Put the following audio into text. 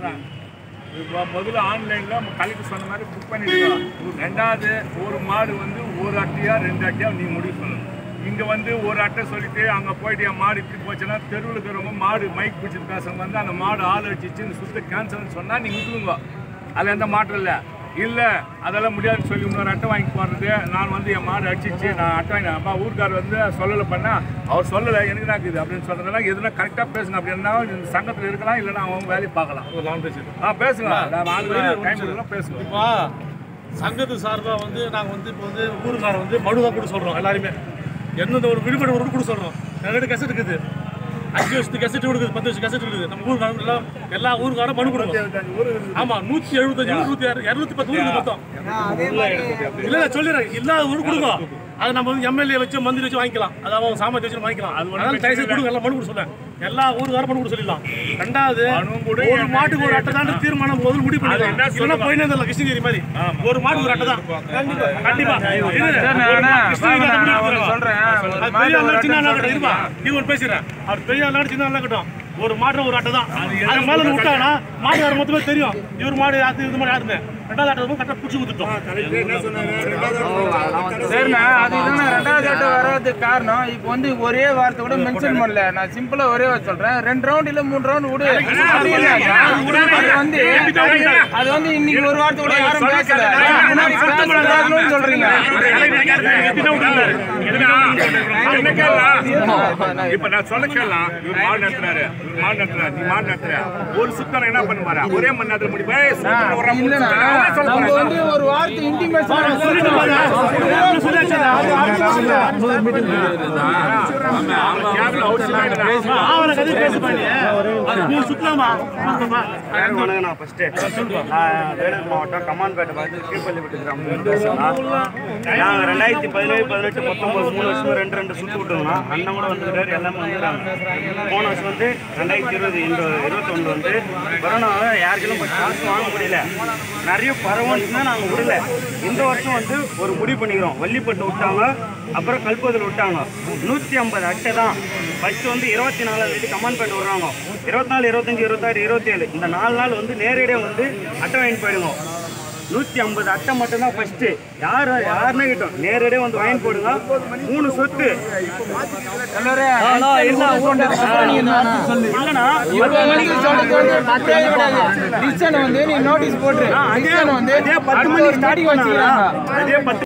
சொல்றேன் இப்போ முதல்ல ஆன்லைன்ல கலெக்டர் சொன்ன மாதிரி புக் பண்ணிடுவோம் ரெண்டாவது ஒரு மாடு வந்து ஒரு அட்டையா ரெண்டு அட்டையா நீ முடிவு சொல்லணும் இங்க வந்து ஒரு அட்டை சொல்லிட்டு அங்க போயிட்டு என் மாடு இப்படி போச்சுன்னா தெருவில் இருக்கிறவங்க மாடு மைக் பிடிச்சி பேசுறவங்க வந்து அந்த மாடு ஆள் அடிச்சிச்சு இந்த சுத்த கேன்சர்னு சொன்னா நீங்க விட்டுருங்க அதுல எந்த மாற்றம் இல்லை இல்லை அதெல்லாம் முடியாதுன்னு சொல்லி இன்னொரு அட்டை வாங்கி போடுறது நான் வந்து என் மாடு அடிச்சிச்சு நான் அட்டை வாங்கி அப்பா ஊர்க்கார் வந்து சொல்லலை பண்ணா அவர் சொல்லலை எனக்கு தான் இருக்குது அப்படின்னு சொல்றதுனால எதுனா கரெக்டாக பேசுங்க அப்படின்னா இந்த சங்கத்தில் இருக்கலாம் இல்லைன்னா அவங்க வேலையை பார்க்கலாம் நான் பேசுறேன் ஆ பேசுங்க நான் ஆளுங்க டைம் கொடுக்கலாம் பேசுங்க இப்போ சங்கத்து சார்பாக வந்து நாங்கள் வந்து இப்போ வந்து ஊருக்கார வந்து மனு தான் கூட சொல்கிறோம் எல்லாருமே எந்தெந்த ஒரு விடுபட ஒரு கூட சொல்கிறோம் ரெண்டு கெசட் இருக்குது அஞ்சு வருஷத்துக்கு கெசட் கொடுக்குது பத்து வருஷம் கெசட் இருக்குது நம்ம ஊருக்காரங்க எல்லாம் எல்லா ஊருக்காரும் மனு கொடுக்கும் ஆமா நூற்றி எழுபத்தஞ்சு நூற்றி இரநூத்தி பத்து ஊருக்கு மொத்தம் இல்ல இல்ல சொல்லிடுறேன் இல்லாத ஊருக்கு கொடுங்க அது நம்ம வந்து எம்எல்ஏ வச்சு மந்திரி வச்சு வாங்கிக்கலாம் அது அவன் சாமர்த்தியம் வச்சு வாங்கிக்கலாம் அதனால தயவுசெய்து கொடுங்க எல்லாம் மனு கொடுக்க சொல்லேன் எல்லா ஊருக்காரும் மனு கொடுக்க சொல்லிடலாம் ரெண்டாவது மனுவும் கூட ஒரு மாட்டுக்கு ஒரு அட்டை தான் தீர்மானம் முதல் முடிவு அது என்ன பண்ணிடலாம் இல்லைன்னா போயினே இருந்தல கிருஷ்ணகிரி மாதிரி ஒரு மாட்டுக்கு ஒரு அட்டை தான் கண்டிப்பா இரு. ஒரு மா- கிருஷ்ணகிரி அட்டை முடிவு எடுத்துக்கலாம். அது பெரிய ஆளா சின்ன ஆளா இருக்கட்டும், இருப்பா. நீ ஒண்ணு பேசுறேன் அவர் பெரிய ஆளா சின்ன ஆளா இருக்கட்டும் ஒரு மாடு ஒரு அட்டை தான் அது மேல இருந்து விட்டாங்கன்னா மாட்டுக்கார மொத்தமே தெரியும் இவர் மாடு அது இது மாதிரி யாருன்னு ரெண்டாவது அட்டை கரெக்டாக பிடிச்சி கொடுத்துட்டோம் சரிண்ணா அது இதுண்ணா ரெண்டாவது ஆட்டோ வராதுக்கு காரணம் இப்போ வந்து ஒரே வார்த்தை கூட மென்ஷன் பண்ணல நான் சிம்பிளா ஒரே வார்த்தை சொல்றேன் ரெண்டு ரவுண்ட் இல்ல மூணு ரவுண்ட் விடு அப்படி இல்லைங்க. அது வந்து அது வந்து இன்னைக்கு ஒரு வார்த்தை கூட யாரும் பேசல முன்னாடி பேசக்கூடாதுன்னு சொல்றீங்க என்ன கேட்கலாம்? இப்ப நான் சொல்ல கேட்கலாம். இவர் மாடு நடத்துறாரு, இவர் மாடு நடத்துறாரு, நீ மாடு நடத்துற. ஒரு சுத்தம் என்ன பண்ணுவாரா ஒரே மணி நேரத்துல முடிப்பா ஏய், சுத்தம் ஒரு மூணு இல்லண்ணா சுத்தம். அவன் சொல்ல நம்ம போறான். வந்து ஒரு வார்த்தை இன்டிமேஷன் அவன் கேபிள் அவசியமே இல்லை. அவனை கதை பேசுப்பா நீ அது மூணு சுத்தலாமா வணக்கம் நான் ஃபஸ்ட்டு வேலூர் மாவட்டம் கமான்பேட்டை பார்த்து கீழ்பள்ளிப்பட்டு கிராமம் பேசுகிறேன் நாங்கள் ரெண்டாயிரத்தி பதினேழு பதினெட்டு பத்தொம்பது மூணு வருஷம் ரெண்டு ரெண்டு சுற்று விட்டுருந்தோம் அண்ணன் கூட வந்துருக்காரு எல்லாமே வந்துருக்காங்க போன வருஷம் வந்து ரெண்டாயிரத்தி இருபது இந்த இருபத்தொன்று வந்து கொரோனாவை யாருக்கும் காசு வாங்க முடியல நிறைய பரவன்ஸ்னா நாங்கள் விடல இந்த வருஷம் வந்து ஒரு முடிவு பண்ணிக்கிறோம் வள்ளிப்பட்டு விட்டாங்க அப்புறம் கல்பதில் விட்டாங்க நூற்றி ஐம்பது அட்டை தான் ஃபர்ஸ்ட் வந்து இருபத்தி நாலாவது தேதி கமான்பேட்டை விடுறாங்க இருபத்தி நாலு இருபத்தஞ்சி இருபத்தாறு இருபத்தேழு இந்த நாலு நாள் வந்து நேரடியாக வந்து அட்டை வாங்கிட்டு போயிடுங்க நூற்றி ஐம்பது அட்டை மட்டும்தான் ஃபர்ஸ்ட்டு யார் யாருன்னு கிட்டோம் நேரடியாக வந்து வாங்கி போடுங்க மூணு சொத்து இல்லைண்ணா இருபது மணிக்கு சொல்றது வந்து பத்தே விடாது டிசிஷன் வந்து நீ நோட்டீஸ் போட்டு டிசிஷன் வந்து அதே பத்து அடுத்த மணிக்கு ஒரு ஸ்டார்ட் meeting வச்சுக்கிறாங்க அதே பத்து